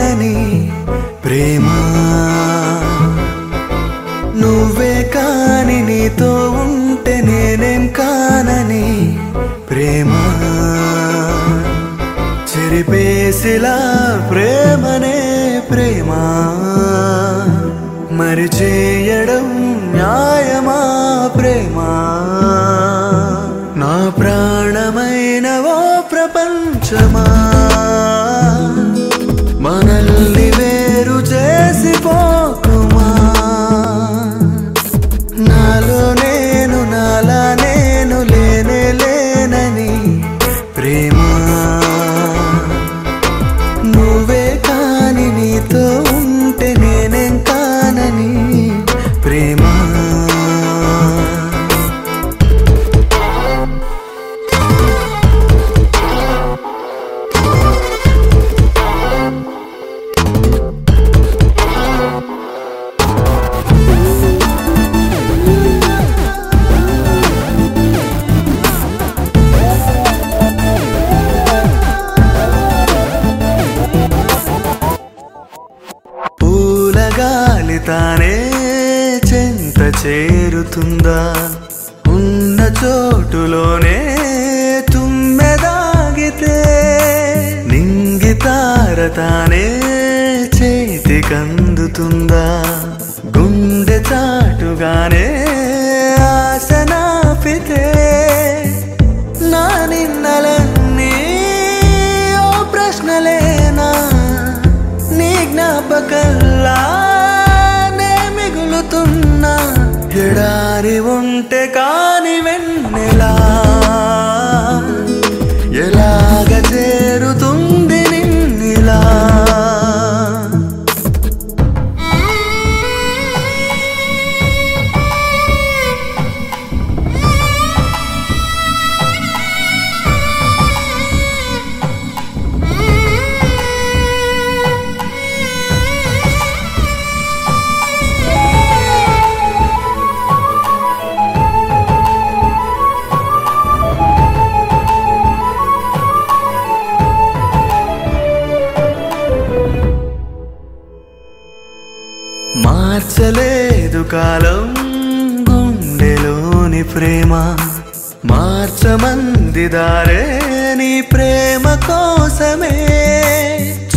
లేనని ప్రేమ నువ్వే కాని నీతో ఉంటే నేనేం కానని ప్రేమ చెరిపేసిలా ప్రేమనే ప్రేమ మరి చేయడం న్యాయమా ప్రేమ నా ప్రాణమైన ఓ ప్రపంచమా మనల్ని వేరు చేసిపోకుమా నాలో నేను నాలా నేను లేనే లేనని ప్రేమ నువ్వే కాని నీతో ఉంటే నేనేం కానని ప్రేమ పూల గాలి తానే చెంత చేరుతుందా ఉన్న చోటులోనే తుమ్మెదాగితే నింగి తార తానే చేతికందుతుందా గుండె చాటుగానే ఆశ నాపితే నా నిన్నలన్నీ ఓ ప్రశ్నలేనా నీ జ్ఞాపకల్లా నే మిగులుతున్నా ఎడారి ఉంటే కాని వెన్నెలా ఎలాగ చేరుతుంది నిన్నిలా మార్చలేదు కాలం గుండెలోని ప్రేమ మార్చమంది దారే నీ ప్రేమ కోసమే